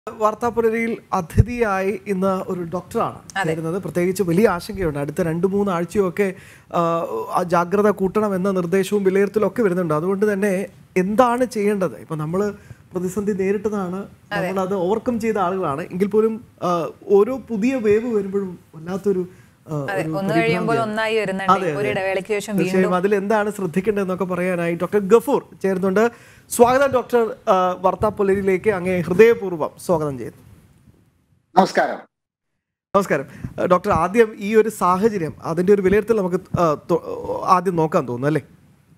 വാർത്താപുരരിയിൽ അതിഥിയായി ഇന്ന് ഒരു ഡോക്ടറാണ് ചേരുന്നത് പ്രത്യേകിച്ച് വലിയ ആശങ്കയുണ്ട് അടുത്ത രണ്ട് മൂന്ന് ആഴ്ചയൊക്കെ ആ, ആ ജാഗ്രത കൂട്ടണം എന്ന നിർദ്ദേശവും വിലയിരുത്തലും ഒക്കെ വരുന്നുണ്ട് അതുകൊണ്ട് തന്നെ എന്താണ് ചെയ്യേണ്ടത് ഇപ്പൊ നമ്മൾ പ്രതിസന്ധി നേരിട്ടതാണ് നമ്മൾ അത് ഓവർകം ചെയ്ത ആളുകളാണ് എങ്കിൽ പോലും ആ, ഓരോ പുതിയ വേവ് വരുമ്പോഴും വല്ലാത്തൊരു ആ, അതെ ഒരു ഒന്ന് കഴിയുമ്പോൾ ഒന്നായി വരുന്നുണ്ട് അതെ, ഒരു അതെ. ഇടവേളയ്ക്ക് ശേഷം വീണ്ടും തീർച്ചയായും അതിൽ എന്താണ് ശ്രദ്ധിക്കേണ്ടതെന്നൊക്കെ പറയാനായി ഡോക്ടർ ഗഫൂർ ചേരുന്നുണ്ട് സ്വാഗതം ഡോക്ടർ ആ, വാർത്താപുലരിയിലേക്ക് അങ്ങേ ഹൃദയപൂർവ്വം സ്വാഗതം ചെയ്യുന്നു നമസ്കാരം നമസ്കാരം ആ, ഡോക്ടർ ആദ്യം ഈ ഒരു സാഹചര്യം അതിന്റെ ഒരു വിലയിരുത്തൽ നമുക്ക് ആ, തൊ- ആദ്യം നോക്കാൻ തോന്നുന്നു അല്ലേ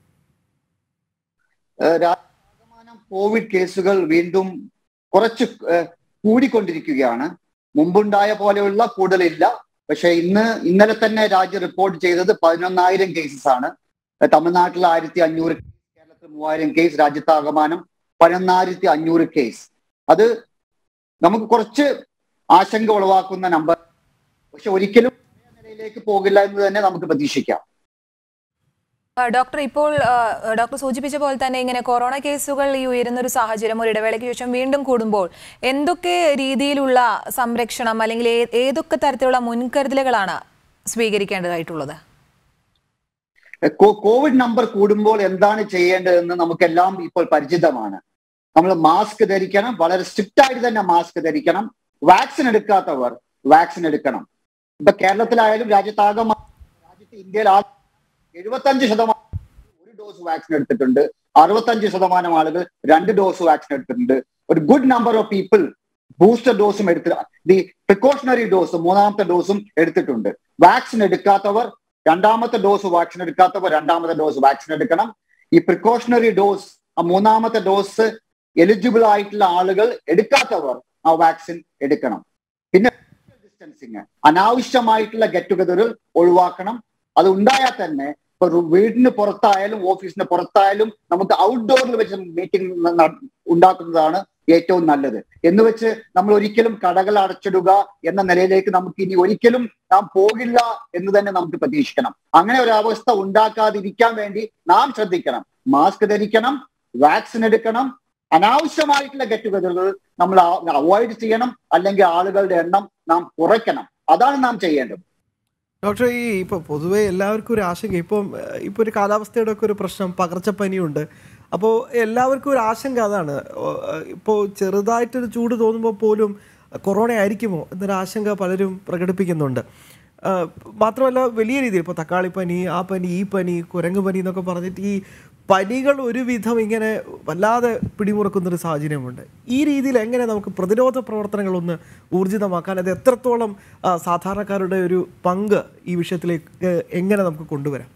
ഏഹ് രാജ്യമാനം കോവിഡ് കേസുകൾ വീണ്ടും കുറച്ച് ഏഹ് കൂടിക്കൊണ്ടിരിക്കുകയാണ് മുമ്പുണ്ടായ പോലെയുള്ള കൂടുതലില്ല പക്ഷെ ഇന്ന് ഇന്നലെ തന്നെ രാജ്യം റിപ്പോർട്ട് ചെയ്തത് പതിനൊന്നായിരം കേസസ് ആണ് ഏഹ് തമിഴ്നാട്ടിൽ ആയിരത്തി അഞ്ഞൂറ് കേരളത്തിൽ മൂവായിരം കേസ് രാജ്യത്താകമാനം പതിനൊന്നായിരത്തി അഞ്ഞൂറ് കേസ് അത് നമുക്ക് കുറച്ച് ആശങ്ക ഉളവാക്കുന്ന നമ്പർ പക്ഷെ ഒരിക്കലും പഴയ നിലയിലേക്ക് പോകില്ല എന്ന് തന്നെ നമുക്ക് പ്രതീക്ഷിക്കാം ആ, ഡോക്ടർ ഇപ്പോൾ ആ, ഡോക്ടർ സൂചിപ്പിച്ച പോലെ തന്നെ ഇങ്ങനെ കൊറോണ കേസുകൾ ഈ ഉയരുന്ന ഒരു സാഹചര്യം ഒരു ഇടവേളയ്ക്ക് ശേഷം വീണ്ടും കൂടുമ്പോൾ എന്തൊക്കെ രീതിയിലുള്ള സംരക്ഷണം അല്ലെങ്കിൽ ഏ- ഏതൊക്കെ തരത്തിലുള്ള മുൻകരുതലുകളാണ് സ്വീകരിക്കേണ്ടതായിട്ടുള്ളത് കോ- കോവിഡ് നമ്പർ കൂടുമ്പോൾ എന്താണ് ചെയ്യേണ്ടതെന്ന് നമുക്കെല്ലാം ഇപ്പോൾ പരിചിതമാണ് നമ്മൾ മാസ്ക് ധരിക്കണം വളരെ സ്ട്രിക്റ്റ് ആയിട്ട് തന്നെ മാസ്ക് ധരിക്കണം വാക്സിൻ എടുക്കാത്തവർ വാക്സിൻ എടുക്കണം ഇപ്പൊ കേരളത്തിലായാലും രാജ്യത്താകമാനം രാജ്യത്ത് ഇന്ത്യയിൽ ആ എഴുപത്തഞ്ച് ശതമാനം ഒരു ഡോസ് വാക്സിൻ എടുത്തിട്ടുണ്ട് അറുപത്തഞ്ച് ശതമാനം ആളുകൾ രണ്ട് ഡോസ് വാക്സിൻ എടുത്തിട്ടുണ്ട് ഒരു good number of people booster ഡോസും എടുത്ത് ദി പ്രിക്കോഷണറി ഡോസ് മൂന്നാമത്തെ ഡോസും എടുത്തിട്ടുണ്ട് വാക്സിൻ എടുക്കാത്തവർ രണ്ടാമത്തെ ഡോസ് വാക്സിൻ എടുക്കാത്തവർ രണ്ടാമത്തെ ഡോസ് വാക്സിൻ എടുക്കണം ഈ പ്രിക്കോഷണറി ഡോസ് ആ മൂന്നാമത്തെ ഡോസ് എലിജിബിൾ ആയിട്ടുള്ള ആളുകൾ എടുക്കാത്തവർ ആ വാക്സിൻ എടുക്കണം പിന്നെ ഡിസ്റ്റൻസിങ് അനാവശ്യമായിട്ടുള്ള ഗെറ്റ് ടുഗദറുകൾ ഒഴിവാക്കണം അത് ഉണ്ടായാൽ തന്നെ ഇപ്പൊ ഒരു വീടിന് പുറത്തായാലും ഓഫീസിന് പുറത്തായാലും നമുക്ക് ഔട്ട്ഡോറിൽ വെച്ച് മീറ്റിംഗ് ഉണ്ടാക്കുന്നതാണ് ഏറ്റവും നല്ലത് എന്ന് വെച്ച് നമ്മൾ ഒരിക്കലും കടകൾ അടച്ചിടുക എന്ന നിലയിലേക്ക് നമുക്ക് ഇനി ഒരിക്കലും നാം പോകില്ല എന്ന് തന്നെ നമുക്ക് പ്രതീക്ഷിക്കണം അങ്ങനെ ഒരു അവസ്ഥ ഉണ്ടാക്കാതിരിക്കാൻ വേണ്ടി നാം ശ്രദ്ധിക്കണം മാസ്ക് ധരിക്കണം വാക്സിൻ എടുക്കണം അനാവശ്യമായിട്ടുള്ള ഗെറ്റ് ടുഗദറുകൾ നമ്മൾ അവോയ്ഡ് ചെയ്യണം അല്ലെങ്കിൽ ആളുകളുടെ എണ്ണം നാം കുറയ്ക്കണം അതാണ് നാം ചെയ്യേണ്ടത് ഡോക്ടർ ഈ ഇപ്പോൾ പൊതുവേ എല്ലാവർക്കും ഒരു ആശങ്ക ഇപ്പം ഏഹ്, ഇപ്പോൾ ഒരു കാലാവസ്ഥയുടെ ഒക്കെ ഒരു പ്രശ്നം പകർച്ചപ്പനിയുണ്ട് അപ്പോൾ എല്ലാവർക്കും ഒരു ആശങ്ക അതാണ് ഓ, ഏഹ്, ഇപ്പോൾ ചെറുതായിട്ടൊരു ചൂട് തോന്നുമ്പോൾ പോലും കൊറോണ ആയിരിക്കുമോ എന്നൊരു ആശങ്ക പലരും പ്രകടിപ്പിക്കുന്നുണ്ട് ഏഹ്, മാത്രമല്ല വലിയ രീതിയിൽ ഇപ്പോൾ തക്കാളിപ്പനി ആ പനി ഈ പനി കുരങ്ങ് പനി എന്നൊക്കെ പറഞ്ഞിട്ട് ഈ പനികൾ ഒരുവിധം ഇങ്ങനെ വല്ലാതെ പിടിമുറക്കുന്നൊരു സാഹചര്യമുണ്ട് ഈ രീതിയിൽ എങ്ങനെ നമുക്ക് പ്രതിരോധ പ്രവർത്തനങ്ങളൊന്ന് ഊർജിതമാക്കാൻ അത് എത്രത്തോളം ആ, സാധാരണക്കാരുടെ ഒരു പങ്ക് ഈ വിഷയത്തിലേക്ക് എങ്ങനെ നമുക്ക് കൊണ്ടുവരാം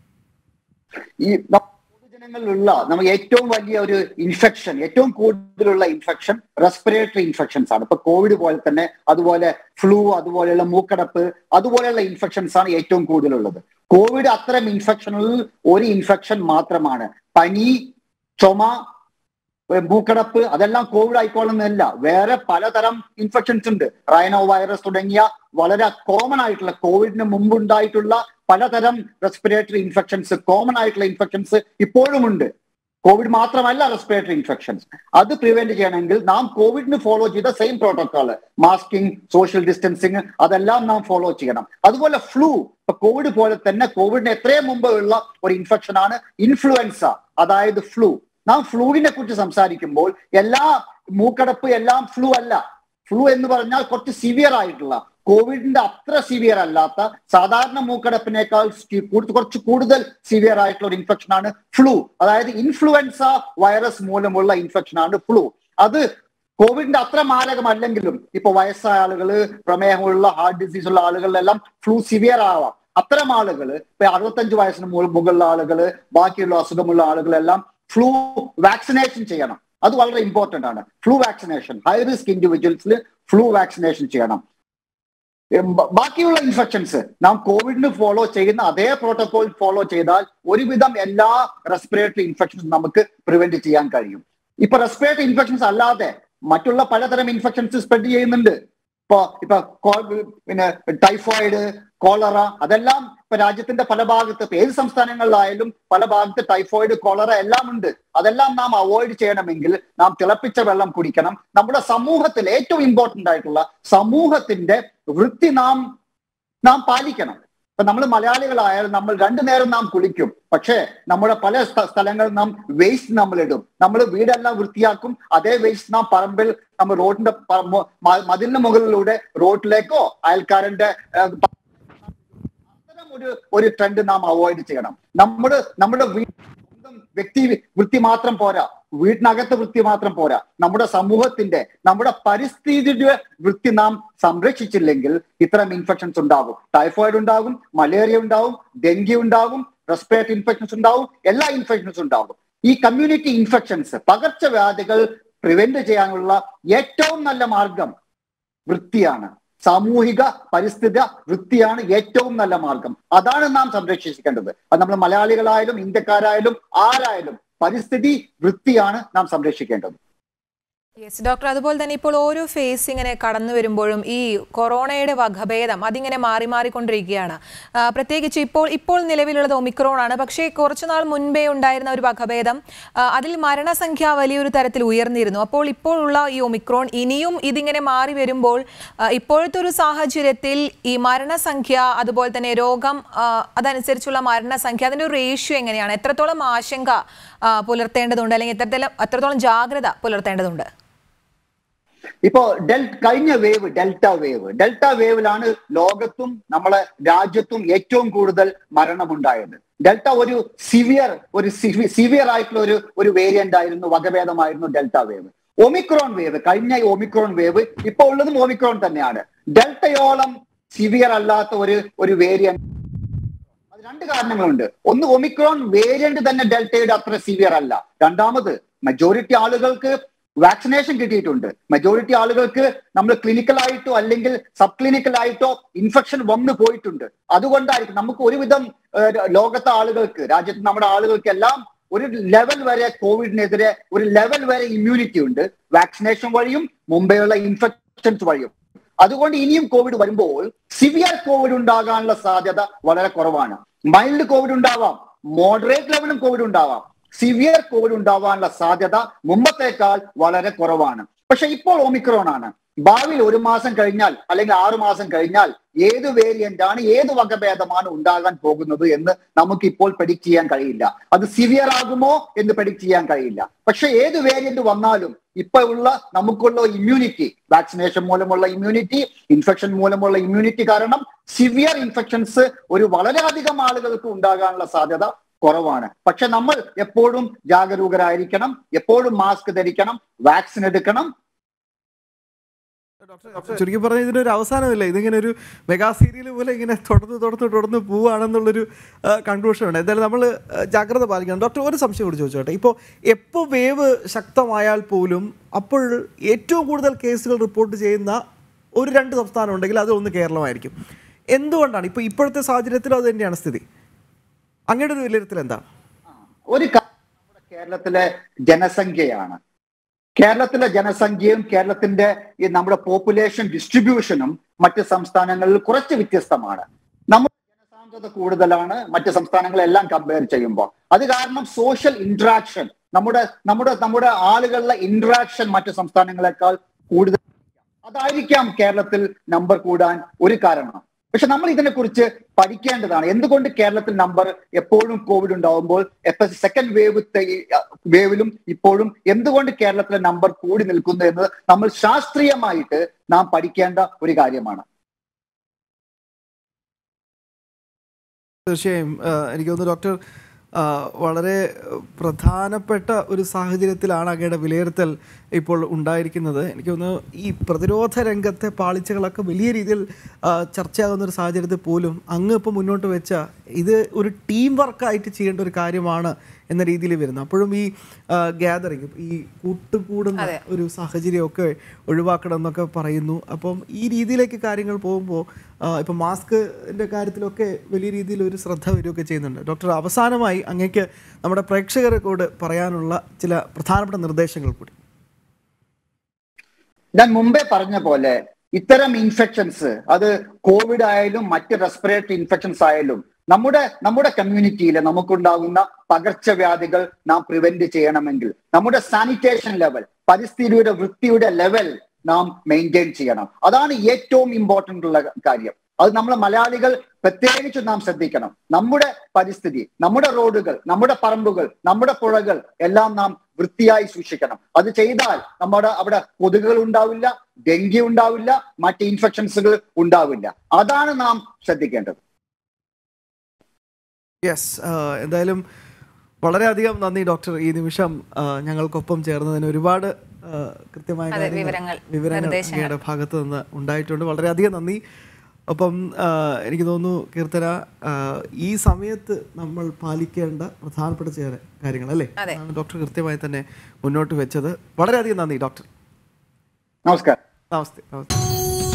ഈ ന- പൊതുജനങ്ങളിലുള്ള നമുക്ക് ഏറ്റവും വലിയ ഒരു ഇൻഫെക്ഷൻ ഏറ്റവും കൂടുതലുള്ള ഇൻഫെക്ഷൻ റെസ്പിറേറ്ററി ഇൻഫെക്ഷൻസ് ആണ് ഇപ്പൊ കോവിഡ് പോലെ തന്നെ അതുപോലെ ഫ്ലൂ അതുപോലെയുള്ള മൂക്കടപ്പ് അതുപോലെയുള്ള ഇൻഫെക്ഷൻസ് ആണ് ഏറ്റവും കൂടുതലുള്ളത് കോവിഡ് അത്തരം ഇൻഫെക്ഷനിൽ ഒരു ഇൻഫെക്ഷൻ മാത്രമാണ് പനി ചുമ ഏ, മൂക്കടപ്പ് അതെല്ലാം കോവിഡ് ആയിക്കോളുന്നതല്ല വേറെ പലതരം ഇൻഫെക്ഷൻസ് ഉണ്ട് റൈനോ വൈറസ് തുടങ്ങിയ വളരെ കോമൺ ആയിട്ടുള്ള കോവിഡിന് മുമ്പുണ്ടായിട്ടുള്ള പലതരം റെസ്പിറേറ്ററി ഇൻഫെക്ഷൻസ് കോമൺ ആയിട്ടുള്ള ഇൻഫെക്ഷൻസ് ഇപ്പോഴും ഉണ്ട് കോവിഡ് മാത്രമല്ല റെസ്പിറേറ്ററി ഇൻഫെക്ഷൻസ് അത് പ്രിവെന്റ് ചെയ്യണമെങ്കിൽ നാം കോവിഡിന് ഫോളോ ചെയ്ത same protocol masking social distancing അതെല്ലാം നാം ഫോളോ ചെയ്യണം അതുപോലെ ഫ്ലൂ ഇപ്പൊ കോവിഡ് പോലെ തന്നെ കോവിഡിന് എത്രയും മുമ്പ് ഉള്ള ഒരു ഇൻഫെക്ഷൻ ആണ് ഇൻഫ്ലുവൻസ അതായത് ഫ്ലൂ നാം ഫ്ലൂവിനെ കുറിച്ച് സംസാരിക്കുമ്പോൾ എല്ലാ മൂക്കടപ്പ് എല്ലാം ഫ്ലൂ അല്ല ഫ്ലൂ എന്ന് പറഞ്ഞാൽ കുറച്ച് സിവിയർ ആയിട്ടുള്ള കോവിഡിന്റെ അത്ര സിവിയർ അല്ലാത്ത സാധാരണ മൂക്കടപ്പിനേക്കാൾ സ് കൂടു- കുറച്ച് കൂടുതൽ സിവിയർ ആയിട്ടുള്ള ഒരു ഇൻഫെക്ഷൻ ആണ് ഫ്ലൂ അതായത് ഇൻഫ്ലുവൻസ വൈറസ് മൂലമുള്ള ഇൻഫെക്ഷൻ ആണ് ഫ്ലൂ അത് കോവിഡിന്റെ അത്ര മാരകമല്ലെങ്കിലും ഇപ്പൊ വയസ്സായ ആളുകള് പ്രമേഹമുള്ള ഹാർട്ട് ഡിസീസ് ഉള്ള ആളുകളിലെല്ലാം ഫ്ലൂ സിവിയർ ആവാം അത്തരം ആളുകൾ ഇപ്പൊ അറുപത്തഞ്ച് വയസ്സിന് മു- മുകളിലുള്ള ആളുകള് ബാക്കിയുള്ള അസുഖമുള്ള ആളുകളെല്ലാം ഫ്ലൂ വാക്സിനേഷൻ ചെയ്യണം അത് വളരെ ഇമ്പോർട്ടന്റ് ആണ് ഫ്ലൂ വാക്സിനേഷൻ ഹൈ റിസ്ക് ഇൻഡിവിജ്വൽസിൽ ഫ്ലൂ വാക്സിനേഷൻ ചെയ്യണം ഏ, ബ- ബാക്കിയുള്ള ഇൻഫെക്ഷൻസ് നാം കോവിഡിന് ഫോളോ ചെയ്യുന്ന അതേ പ്രോട്ടോകോൾ ഫോളോ ചെയ്താൽ ഒരുവിധം എല്ലാ റെസ്പിറേറ്ററി ഇൻഫെക്ഷൻസും നമുക്ക് പ്രിവെന്റ് ചെയ്യാൻ കഴിയും ഇപ്പൊ റെസ്പിറേറ്ററി ഇൻഫെക്ഷൻസ് അല്ലാതെ മറ്റുള്ള പലതരം ഇൻഫെക്ഷൻസ് സ്പ്രെഡ് ചെയ്യുന്നുണ്ട് ഇപ്പൊ ഇപ്പൊ കോ- പിന്നെ ടൈഫോയിഡ് കോളറ അതെല്ലാം ഇപ്പൊ രാജ്യത്തിന്റെ പല ഭാഗത്ത് ഇപ്പൊ ഏത് സംസ്ഥാനങ്ങളിലായാലും പല ഭാഗത്ത് ടൈഫോയിഡ് കോളറ എല്ലാം ഉണ്ട് അതെല്ലാം നാം അവോയ്ഡ് ചെയ്യണമെങ്കിൽ നാം തിളപ്പിച്ച വെള്ളം കുടിക്കണം നമ്മുടെ സമൂഹത്തിൽ ഏറ്റവും ഇമ്പോർട്ടന്റ് ആയിട്ടുള്ള സമൂഹത്തിന്റെ വൃത്തി നാം നാം പാലിക്കണം ഇപ്പൊ നമ്മൾ മലയാളികളായാലും നമ്മൾ രണ്ടു നേരം നാം കുളിക്കും പക്ഷേ നമ്മുടെ പല സ്ഥ- സ്ഥലങ്ങളിൽ നാം വേസ്റ്റ് നമ്മൾ ഇടും നമ്മൾ വീടെല്ലാം വൃത്തിയാക്കും അതേ വേസ്റ്റ് നാം പറമ്പിൽ നമ്മൾ റോഡിന്റെ പ- മു- മ- മതിലിന് മുകളിലൂടെ റോഡിലേക്കോ അയൽക്കാരന്റെ ഏഹ്, പ- അത്തരം ഒരു ഒരു ട്രെൻഡ് നാം അവോയ്ഡ് ചെയ്യണം നമ്മുടെ നമ്മുടെ വീ- സ്വന്തം വ്യക്തി വൃത്തി മാത്രം പോരാ വീടിനകത്ത് വൃത്തി മാത്രം പോരാ നമ്മുടെ സമൂഹത്തിന്റെ നമ്മുടെ പരിസ്ഥിതിയുടെ വൃത്തി നാം സംരക്ഷിച്ചില്ലെങ്കിൽ ഇത്തരം ഇൻഫെക്ഷൻസ് ഉണ്ടാകും ടൈഫോയിഡ് ഉണ്ടാകും മലേറിയ ഉണ്ടാവും ഡെങ്കി ഉണ്ടാകും റെസ്പിറേറ്ററി ഇൻഫെക്ഷൻസ് ഉണ്ടാവും എല്ലാ ഇൻഫെക്ഷൻസ് ഉണ്ടാകും ഈ കമ്മ്യൂണിറ്റി ഇൻഫെക്ഷൻസ് പകർച്ചവ്യാധികൾ പ്രിവെന്റ് ചെയ്യാനുള്ള ഏറ്റവും നല്ല മാർഗം വൃത്തിയാണ് സാമൂഹിക പരിസ്ഥിതി വൃത്തിയാണ് ഏറ്റവും നല്ല മാർഗം അതാണ് നാം സംരക്ഷിക്കേണ്ടത് അത് നമ്മൾ മലയാളികളായാലും ഇന്ത്യക്കാരായാലും ആരായാലും പരിസ്ഥിതി വൃത്തിയാണ് നാം സംരക്ഷിക്കേണ്ടത് യെസ് ഡോക്ടർ അതുപോലെ തന്നെ ഇപ്പോൾ ഓരോ ഫേസ് ഇങ്ങനെ കടന്നു വരുമ്പോഴും ഈ കൊറോണയുടെ വകഭേദം അതിങ്ങനെ മാറി മാറിക്കൊണ്ടിരിക്കുകയാണ് ആ, പ്രത്യേകിച്ച് ഇപ്പോൾ ഇപ്പോൾ നിലവിലുള്ളത് ഒമിക്രോൺ ആണ് പക്ഷേ കുറച്ചു നാൾ മുൻപേ ഉണ്ടായിരുന്ന ഒരു വകഭേദം ആ, അതിൽ മരണസംഖ്യ വലിയൊരു തരത്തിൽ ഉയർന്നിരുന്നു അപ്പോൾ ഇപ്പോഴുള്ള ഈ ഒമിക്രോൺ ഇനിയും ഇതിങ്ങനെ മാറി വരുമ്പോൾ ആ, ഇപ്പോഴത്തെ ഒരു സാഹചര്യത്തിൽ ഈ മരണസംഖ്യ അതുപോലെ തന്നെ രോഗം ആ, അതനുസരിച്ചുള്ള മരണസംഖ്യ അതിൻ്റെ ഒരു റേഷ്യോ എങ്ങനെയാണ് എത്രത്തോളം ആശങ്ക ആ, പുലർത്തേണ്ടതുണ്ട് അല്ലെങ്കിൽ എത്രത്തോളം എത്രത്തോളം ജാഗ്രത പുലർത്തേണ്ടതുണ്ട് ഇപ്പോ ഡെൽ കഴിഞ്ഞ വേവ് ഡെൽറ്റ വേവ് ഡെൽറ്റ വേവിലാണ് ലോകത്തും നമ്മളെ രാജ്യത്തും ഏറ്റവും കൂടുതൽ മരണമുണ്ടായത് ഡെൽറ്റ ഒരു സിവിയർ ഒരു സിവിയർ ആയിട്ടുള്ള ഒരു ഒരു വേരിയന്റ് ആയിരുന്നു വകഭേദമായിരുന്നു ഡെൽറ്റ വേവ് ഒമിക്രോൺ വേവ് കഴിഞ്ഞ ഈ ഒമിക്രോൺ വേവ് ഇപ്പൊ ഉള്ളതും ഒമിക്രോൺ തന്നെയാണ് ഡെൽറ്റയോളം സിവിയർ അല്ലാത്ത ഒരു ഒരു വേരിയന്റ് അത് രണ്ട് കാരണങ്ങളുണ്ട് ഒന്ന് ഒമിക്രോൺ വേരിയന്റ് തന്നെ ഡെൽറ്റയുടെ അത്ര സിവിയർ അല്ല രണ്ടാമത് മെജോറിറ്റി ആളുകൾക്ക് വാക്സിനേഷൻ കിട്ടിയിട്ടുണ്ട് മെജോറിറ്റി ആളുകൾക്ക് നമ്മൾ ക്ലിനിക്കലായിട്ടോ അല്ലെങ്കിൽ സബ് ക്ലിനിക്കലായിട്ടോ ഇൻഫെക്ഷൻ വന്നു പോയിട്ടുണ്ട് അതുകൊണ്ടായിരിക്കും നമുക്ക് ഒരുവിധം ഏഹ്, ലോകത്തെ ആളുകൾക്ക് രാജ്യത്ത് നമ്മുടെ ആളുകൾക്ക് എല്ലാം ഒരു ലെവൽ വരെ കോവിഡിനെതിരെ ഒരു ലെവൽ വരെ ഇമ്മ്യൂണിറ്റി ഉണ്ട് വാക്സിനേഷൻ വഴിയും മുമ്പെയുള്ള ഇൻഫെക്ഷൻസ് വഴിയും അതുകൊണ്ട് ഇനിയും കോവിഡ് വരുമ്പോൾ സിവിയർ കോവിഡ് ഉണ്ടാകാനുള്ള സാധ്യത വളരെ കുറവാണ് മൈൽഡ് കോവിഡ് ഉണ്ടാവാം മോഡറേറ്റ് ലെവലും കോവിഡ് ഉണ്ടാവാം സിവിയർ കോവിഡ് ഉണ്ടാവാനുള്ള സാധ്യത മുമ്പത്തേക്കാൾ വളരെ കുറവാണ് പക്ഷെ ഇപ്പോൾ ഒമിക്രോൺ ആണ് ഭാവിയിൽ ഒരു മാസം കഴിഞ്ഞാൽ അല്ലെങ്കിൽ ആറു മാസം കഴിഞ്ഞാൽ ഏത് വേരിയന്റ് ആണ് ഏത് വകഭേദമാണ് ഉണ്ടാകാൻ പോകുന്നത് എന്ന് നമുക്ക് ഇപ്പോൾ predict ചെയ്യാൻ കഴിയില്ല അത് സിവിയർ ആകുമോ എന്ന് predict ചെയ്യാൻ കഴിയില്ല പക്ഷെ ഏത് വേരിയന്റ് വന്നാലും ഇപ്പൊ ഉള്ള നമുക്കുള്ള ഇമ്മ്യൂണിറ്റി വാക്സിനേഷൻ മൂലമുള്ള ഇമ്മ്യൂണിറ്റി ഇൻഫെക്ഷൻ മൂലമുള്ള ഇമ്മ്യൂണിറ്റി കാരണം സിവിയർ ഇൻഫെക്ഷൻസ് ഒരു വളരെയധികം ആളുകൾക്ക് ഉണ്ടാകാനുള്ള സാധ്യത കുറവാണ് പക്ഷെ നമ്മൾ എപ്പോഴും ജാഗരൂകരായിരിക്കണം എപ്പോഴും മാസ്ക് ധരിക്കണം വാക്സിൻ എടുക്കണം ചുരുക്കി പറഞ്ഞ ഇതിനൊരു അവസാനമില്ല ഇതിങ്ങനെ ഒരു മെഗാ സീരിയൽ പോലെ ഇങ്ങനെ തുടർന്ന് തുടർന്ന് തുടർന്ന് പോവുകയാണെന്നുള്ളൊരു കൺക്ലൂഷൻ ഉണ്ട് എന്തായാലും നമ്മൾ ജാഗ്രത പാലിക്കണം ഡോക്ടർ ഒരു സംശയം കൂടി ചോദിച്ചോട്ടെ ഇപ്പോൾ എപ്പോൾ വേവ് ശക്തമായാൽ പോലും അപ്പോൾ ഏറ്റവും കൂടുതൽ കേസുകൾ റിപ്പോർട്ട് ചെയ്യുന്ന ഒരു രണ്ട് സംസ്ഥാനം ഉണ്ടെങ്കിൽ അത് ഒന്ന് കേരളമായിരിക്കും എന്തുകൊണ്ടാണ് ഇപ്പോൾ ഇപ്പോഴത്തെ സാഹചര്യത്തിൽ അത് തന്നെയാണ് സ്ഥിതി അങ്ങയുടെ ഒരു വിലയിരുത്തൽ എന്താണ് ഒരു കാര്യം നമ്മുടെ കേരളത്തിലെ ജനസംഖ്യയാണ് കേരളത്തിലെ ജനസംഖ്യയും കേരളത്തിന്റെ ഈ നമ്മുടെ പോപ്പുലേഷൻ ഡിസ്ട്രിബ്യൂഷനും മറ്റ് സംസ്ഥാനങ്ങളിൽ കുറച്ച് വ്യത്യസ്തമാണ് നമ്മുടെ ജനസാന്ദ്രത കൂടുതലാണ് മറ്റ് സംസ്ഥാനങ്ങളെല്ലാം കമ്പയർ ചെയ്യുമ്പോൾ അത് കാരണം സോഷ്യൽ ഇന്ററാക്ഷൻ നമ്മുടെ നമ്മുടെ നമ്മുടെ ആളുകളുടെ ഇന്ററാക്ഷൻ മറ്റ് സംസ്ഥാനങ്ങളെക്കാൾ കൂടുതൽ അതായിരിക്കാം കേരളത്തിൽ നമ്പർ കൂടാൻ ഒരു കാരണം പക്ഷെ നമ്മൾ ഇതിനെക്കുറിച്ച് പഠിക്കേണ്ടതാണ് എന്തുകൊണ്ട് കേരളത്തിൽ നമ്പർ എപ്പോഴും കോവിഡ് ഉണ്ടാവുമ്പോൾ സെക്കൻഡ് വേവ് വേവിലും ഇപ്പോഴും എന്തുകൊണ്ട് കേരളത്തിലെ നമ്പർ കൂടി നിൽക്കുന്നു എന്ന് നമ്മൾ ശാസ്ത്രീയമായിട്ട് നാം പഠിക്കേണ്ട ഒരു കാര്യമാണ് തീർച്ചയായും ആ, എനിക്ക് തോന്നുന്നു ഡോക്ടർ ആ, വളരെ പ്രധാനപ്പെട്ട ഒരു സാഹചര്യത്തിലാണ് അങ്ങയുടെ വിലയിരുത്തൽ ഇപ്പോൾ ഉണ്ടായിരിക്കുന്നത് എനിക്ക് തോന്നുന്നു ഈ പ്രതിരോധ രംഗത്തെ പാളിച്ചകളൊക്കെ വലിയ രീതിയിൽ ആ, ചർച്ചയാകുന്ന ഒരു സാഹചര്യത്തിൽ പോലും അങ്ങ് ഇപ്പോൾ മുന്നോട്ട് വെച്ച ഇത് ഒരു ടീം വർക്കായിട്ട് ചെയ്യേണ്ട ഒരു കാര്യമാണ് എന്ന രീതിയിൽ വരുന്നു അപ്പോഴും ഈ ഗ്യാതറിങ് ഈ കൂട്ടുകൂടുന്ന ഒരു സാഹചര്യമൊക്കെ ഒഴിവാക്കണം എന്നൊക്കെ പറയുന്നു അപ്പം ഈ രീതിയിലേക്ക് കാര്യങ്ങൾ പോകുമ്പോൾ ഇപ്പം മാസ്കിൻ്റെ കാര്യത്തിലൊക്കെ വലിയ രീതിയിൽ ഒരു ശ്രദ്ധ വരികയൊക്കെ ചെയ്യുന്നുണ്ട് ഡോക്ടർ അവസാനമായി അങ്ങേക്ക് നമ്മുടെ പ്രേക്ഷകർക്കോട് പറയാനുള്ള ചില പ്രധാനപ്പെട്ട നിർദ്ദേശങ്ങൾ കൂടി ഞാൻ മുമ്പേ പറഞ്ഞ പോലെ ഇത്തരം ഇൻഫെക്ഷൻസ് അത് കോവിഡ് ആയാലും മറ്റ് റെസ്പിറേറ്ററി ഇൻഫെക്ഷൻസ് ആയാലും നമ്മുടെ നമ്മുടെ കമ്മ്യൂണിറ്റിയിൽ നമുക്കുണ്ടാകുന്ന പകർച്ചവ്യാധികൾ നാം പ്രിവെന്റ് ചെയ്യണമെങ്കിൽ നമ്മുടെ സാനിറ്റേഷൻ ലെവൽ പരിസ്ഥിതിയുടെ വൃത്തിയുടെ ലെവൽ നാം മെയിൻറ്റെയിൻ ചെയ്യണം അതാണ് ഏറ്റവും ഇമ്പോർട്ടന്റ് ഉള്ള കാര്യം അത് നമ്മൾ മലയാളികൾ പ്രത്യേകിച്ച് നാം ശ്രദ്ധിക്കണം നമ്മുടെ പരിസ്ഥിതി നമ്മുടെ റോഡുകൾ നമ്മുടെ പറമ്പുകൾ നമ്മുടെ പുഴകൾ എല്ലാം നാം വൃത്തിയായി സൂക്ഷിക്കണം അത് ചെയ്താൽ നമ്മുടെ അവിടെ കൊതുകുകൾ ഉണ്ടാവില്ല ഡെങ്കി ഉണ്ടാവില്ല മറ്റ് ഇൻഫെക്ഷൻസുകൾ ഉണ്ടാവില്ല അതാണ് നാം ശ്രദ്ധിക്കേണ്ടത് യെസ് എന്തായാലും വളരെയധികം നന്ദി ഡോക്ടർ ഈ നിമിഷം ആ, ഞങ്ങൾക്കൊപ്പം ചേർന്നതിന് ഒരുപാട് ആ, കൃത്യമായ അതെ, കാര്യങ്ങൾ, വിവരങ്ങൾ, വിവരങ്ങൾ നിർദ്ദേശങ്ങൾ. അങ്ങയുടെ ഭാഗത്ത് നിന്ന് ഉണ്ടായിട്ടുണ്ട് വളരെയധികം നന്ദി ഒപ്പം ആ, എനിക്ക് തോന്നുന്നു കീർത്തന ആ, ഈ സമയത്ത് നമ്മൾ പാലിക്കേണ്ട പ്രധാനപ്പെട്ട ചില കാര്യങ്ങൾ അല്ലേ അതെ. അതാണ് ഡോക്ടർ കൃത്യമായി തന്നെ മുന്നോട്ട് വെച്ചത് വളരെയധികം നന്ദി ഡോക്ടർ നമസ്കാരം നമസ്തേ നമസ്തേ